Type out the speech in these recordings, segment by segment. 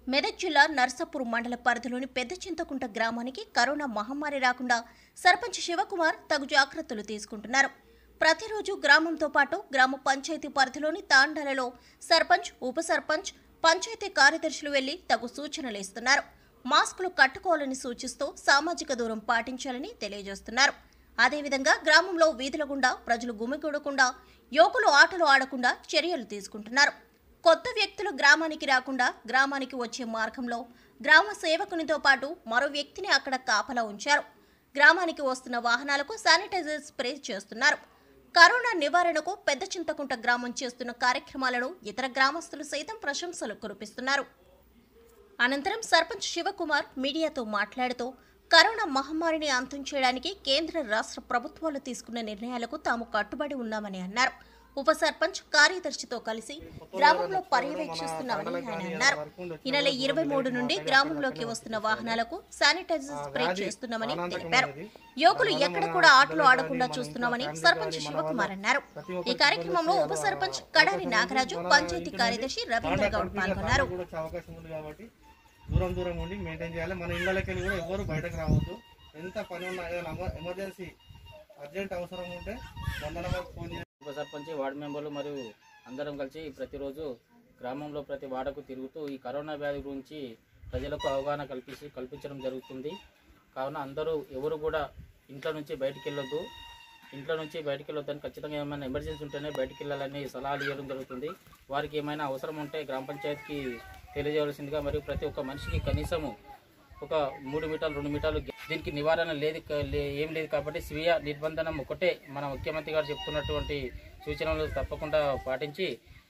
మెదక్ జిల్లా నర్సాపూర్ మండల పరిధిలోని పెద్ద చింతకుంట గ్రామానికి కరోనా మహమ్మారి రాకుండా సర్పంచ్ శివకుమార్ తగు జాగ్రత్తలు తీసుకుంటున్నారు ప్రతిరోజు గ్రామంతో పాటు గ్రామ పంచాయతీ పరిధిలోని తాండాలలో సర్పంచ్ ఉప సర్పంచ్ పంచాయతీ కార్యదర్శులు వెళ్లి తగు సూచనలు ఇస్తున్నారు మాస్కులు కట్టుకోవాలని సూచిస్తూ సామాజిక దూరం పాటించాలని తెలియజేస్తున్నారు అదేవిధంగా గ్రామంలో వీధుల గుండా ప్రజలు గుమిగూడకుండా యువకులు ఆటలు ఆడకుండా చర్యలు తీసుకుంటున్నారు కొత్త వ్యక్తులు గ్రామానికి రాకుండా గ్రామానికి వచ్చే మార్గంలో గ్రామ సేవకునితో పాటు మరో వ్యక్తిని అక్కడ కాపలా ఉంచారు గ్రామానికి వస్తున్న వాహనాలకు శానిటైజర్ స్ప్రే చేస్తున్నారు కరోనా నివారణకు పెద్ద చింతకుంట గ్రామం చేస్తున్న కార్యక్రమాలను ఇతర గ్రామస్తులు సైతం ప్రశంసలు కురిపిస్తున్నారు అనంతరం సర్పంచ్ శివకుమార్ మీడియాతో మాట్లాడుతూ కరోనా మహమ్మారిని అంతం చేయడానికి కేంద్ర రాష్ట్ర ప్రభుత్వాలు తీసుకున్న నిర్ణయాలకు తాము కట్టుబడి ఉన్నామని అన్నారు ఉప సర్పంచ్ కార్యదర్శితో కలిసి గ్రామంలో పర్యవేక్షిస్తున్నామని ఆయన అన్నారు ఈ నెల ఇరవై మూడు నుండి గ్రామంలోకి వస్తున్న వాహనాలకు శానిటైజర్ స్ప్రే చేస్తున్నామని తెలిపారు యువకులు ఎక్కడ కూడా ఆటలు ఆడకుండా చూస్తున్నామని సర్పంచ్ శివకుమార్ అన్నారు ఈ కార్యక్రమంలో ఉప సర్పంచ్ కడారి నాగరాజు పంచాయతీ కార్యదర్శి రవీంద్ర గౌడ్ పాల్గొన్నారు కూడా వచ్చే అవకాశం ఉంది కాబట్టి దూరం దూరం ఉండి మెయింటైన్ చేయాలి మన ఇళ్ళకి వెళ్ళి కూడా ఎవరు బయటకు రావద్దు ఎంత పని ఉన్నా ఏదైనా ఎమ- ఎమర్జెన్సీ అర్జెంట్ అవసరం ఉంటే వంద నెంబర్ ఫోన్ చేసి ఉప సర్పంచ్ వార్డు మెంబర్లు మరియు అందరం కలిసి ప్రతిరోజు గ్రామంలో ప్రతి వాడకు తిరుగుతూ ఈ కరోనా వ్యాధి గురించి ప్రజలకు అవగాహన కల్పించి కల్పించడం జరుగుతుంది కావున అందరూ ఎవరు కూడా ఇంట్లో నుంచి బయటికి వెళ్ళొద్దు ఇంట్లో నుంచి బయటికి వెళ్ళొద్దని ఖచ్చితంగా ఏమైనా ఎమర్జెన్సీ ఉంటేనే బయటికి వెళ్ళాలని సలహాలు ఇవ్వడం జరుగుతుంది వారికి ఏమైనా అవసరం ఉంటే గ్రామ పంచాయతీకి తెలియజేయవలసిందిగా మరియు ప్రతి ఒక్క మనిషికి కనీసము ఒక మూడు మీటర్లు రెండు మీటర్లు దీనికి నివారణ లేదు క- లే- ఏం లేదు కాబట్టి స్వీయ నిర్బంధనం ఒకటే మన ముఖ్యమంత్రి గారు చెప్తున్నటువంటి సూచనలు తప్పకుండా పాటించి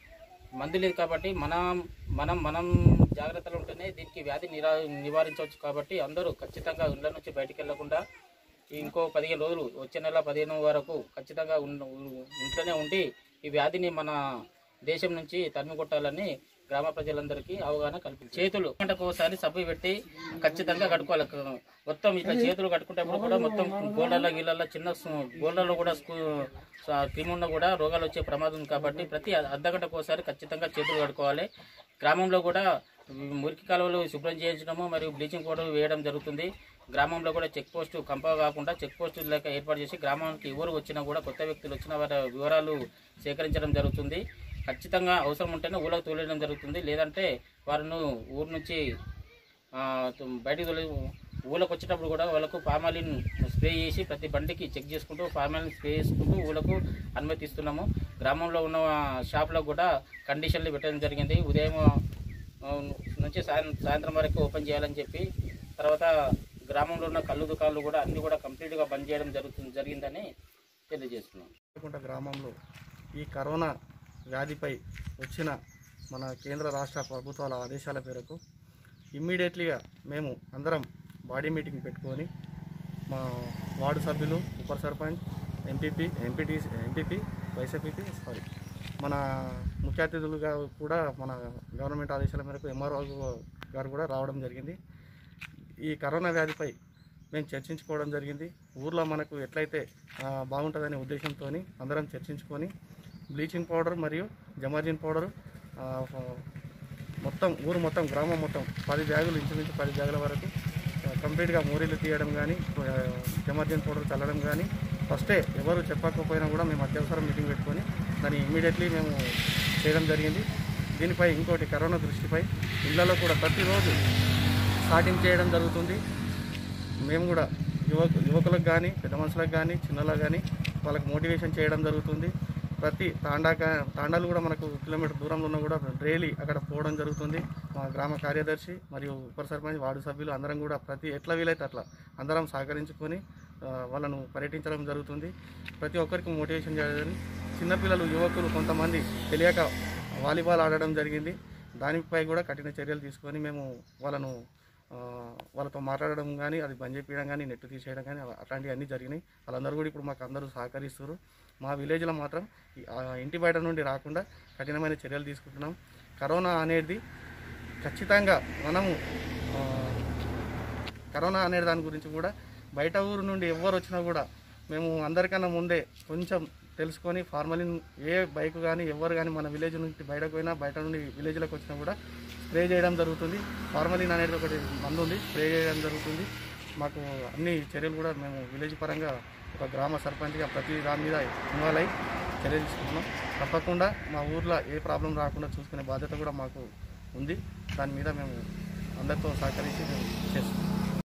మందు లేదు కాబట్టి మనం మనం మనం జాగ్రత్తలు ఉంటేనే దీనికి వ్యాధి నిరా నివారించవచ్చు కాబట్టి అందరూ ఖచ్చితంగా ఇళ్ళ నుంచి బయటికి వెళ్లకుండా ఇంకో పదిహేను రోజులు వచ్చే నెల పదిహేను వరకు ఖచ్చితంగా ఉన్న- ఇంట్లోనే ఉండి ఈ వ్యాధిని మన దేశం నుంచి తరిమి కొట్టాలని గ్రామ ప్రజలందరికీ అవగాహన కల్పించి చేతులు గంటకు ఒకసారి సబ్బు పెట్టి ఖచ్చితంగా కట్టుకోవాలి క- మొత్తం ఇట్లా చేతులు కట్టుకుంటేప్పుడు కూడా మొత్తం గోళ్ళల్లో గీళ్ళల్లో చిన్న సు- గోళ్ళలో కూడా స్కూ స- క్రిమి ఉన్న కూడా రోగాలు వచ్చే ప్రమాదం ఉంది కాబట్టి ప్రతి అర్ధ గంటకు ఒకసారి ఖచ్చితంగా చేతులు కట్టుకోవాలి గ్రామంలో కూడా మురికి కాలువలు శుభ్రం చేయించడము మరియు బ్లీచింగ్ పౌడర్ వేయడం జరుగుతుంది గ్రామంలో కూడా చెక్ పోస్ట్ కంప కాకుండా చెక్ పోస్ట్ లేక ఏర్పాటు చేసి గ్రామానికి ఎవరు వచ్చినా కూడా కొత్త వ్యక్తులు వచ్చిన వారి వివరాలు సేకరించడం జరుగుతుంది ఖచ్చితంగా అవసరం ఉంటేనే ఊళ్ళకు తోలేయడం జరుగుతుంది లేదంటే వారిని ఊరు నుంచి ఆ, తుమ్ బయటికి తోలి ఊళ్ళకి వచ్చేటప్పుడు కూడా వాళ్ళకు ఫార్మాలిన్ స్ప్రే చేసి ప్రతి బండికి చెక్ చేసుకుంటూ ఫార్మాలిన్ స్ప్రే చేసుకుంటూ ఊళ్ళకు అనుమతిస్తున్నాము గ్రామంలో ఉన్న షాపులకు కూడా కండిషన్లు పెట్టడం జరిగింది ఉదయం ఆ, నుంచి సాయం సాయంత్రం వరకు ఓపెన్ చేయాలని చెప్పి తర్వాత గ్రామంలో ఉన్న కళ్ళు దుకాణాలు కూడా అన్ని కూడా కంప్లీట్గా బంద్ చేయడం జరుగుతుంది జరిగిందని తెలియజేస్తున్నాం కుంట గ్రామంలో ఈ కరోనా వ్యాధిపై వచ్చిన మన కేంద్ర రాష్ట్ర ప్రభుత్వాల ఆదేశాల మేరకు ఇమ్మీడియట్లీగా మేము అందరం బాడీ మీటింగ్ పెట్టుకొని మా వార్డు సభ్యులు ఉప sarpanch MPP MPT MPP vice MPP sorry మన ముఖ్య అతిథులుగా కూడా మన గవర్నమెంట్ ఆదేశాల మేరకు ఎంఆర్ఓ గారు కూడా రావడం జరిగింది ఈ కరోనా వ్యాధిపై మేము చర్చించుకోవడం జరిగింది ఊర్లో మనకు ఎట్లయితే ఆ, బాగుంటుందనే ఉద్దేశంతో అందరం చర్చించుకొని బ్లీచింగ్ పౌడర్ మరియు జమాజిన్ పౌడర్ ఆ, ఫ- మొత్తం ఊరు మొత్తం గ్రామం మొత్తం పది బ్యాగులు ఇంచుమించు పది బ్యాగుల వరకు ఆ, కంప్లీట్గా మూరీలు తీయడం కానీ జమాజిన్ పౌడర్ చల్లడం కానీ ఫస్టే ఎవరు చెప్పకపోయినా కూడా మేము అత్యవసరం మీటింగ్ పెట్టుకొని దాన్ని ఇమీడియట్లీ మేము చేయడం జరిగింది దీనిపై ఇంకోటి కరోనా దృష్టిపై ఇళ్లలో కూడా ప్రతిరోజు స్టార్టింగ్ చేయడం జరుగుతుంది మేము కూడా యువకు యువకులకు కానీ పెద్ద మనుషులకు కానీ చిన్నలకు కానీ వాళ్ళకి మోటివేషన్ చేయడం జరుగుతుంది ప్రతి తాండాక తాండాలు కూడా మనకు కిలోమీటర్ దూరంలో ఉన్నా కూడా డైలీ అక్కడ పోవడం జరుగుతుంది మా గ్రామ కార్యదర్శి మరియు ఉప సర్పంచ్ వార్డు సభ్యులు అందరం కూడా ప్రతి ఎట్లా వీలైతే అట్లా అందరం సహకరించుకొని ఆ, వాళ్ళను పర్యటించడం జరుగుతుంది ప్రతి ఒక్కరికి మోటివేషన్ చేయాలని చిన్నపిల్లలు యువకులు కొంతమంది తెలియక వాలీబాల్ ఆడడం జరిగింది దానిపై కూడా కఠిన చర్యలు తీసుకొని మేము వాళ్ళను ఆ, వాళ్ళతో మాట్లాడడం కానీ అది బంద్ చేపించడం కానీ నెట్ తీసేయడం కానీ అలా- అట్లాంటివి అన్నీ జరిగినాయి వాళ్ళందరూ కూడా ఇప్పుడు మాకు అందరూ సహకరిస్తారు మా విలేజ్లో మాత్రం ఈ- ఆ ఇంటి బయట నుండి రాకుండా కఠినమైన చర్యలు తీసుకుంటున్నాం కరోనా అనేది ఖచ్చితంగా మనము ఆ, కరోనా అనే దాని గురించి కూడా బయట ఊరు నుండి ఎవరు వచ్చినా కూడా మేము అందరికన్నా ముందే కొంచెం తెలుసుకొని ఫార్మలిన్ ఏ బైక్ కానీ ఎవరు కానీ మన విలేజ్ నుంచి బయటకు పోయినా బయట నుండి విలేజ్లోకి వచ్చినా కూడా స్ప్రే చేయడం జరుగుతుంది ఫార్మలిన్ అనేది ఒకటి మందు ఉంది స్ప్రే చేయడం జరుగుతుంది మాకు అన్ని చర్యలు కూడా మేము విలేజ్ పరంగా ఒక గ్రామ సర్పంచ్గా ప్రతి దాని మీద ఇన్వాల్వ్ అయ్యి చర్య తీసుకుంటున్నాం తప్పకుండా మా ఊర్లో ఏ ప్రాబ్లం రాకుండా చూసుకునే బాధ్యత కూడా మాకు ఉంది దాని మీద మేము అందరితో సహకరించి మేము చేస్తున్నాం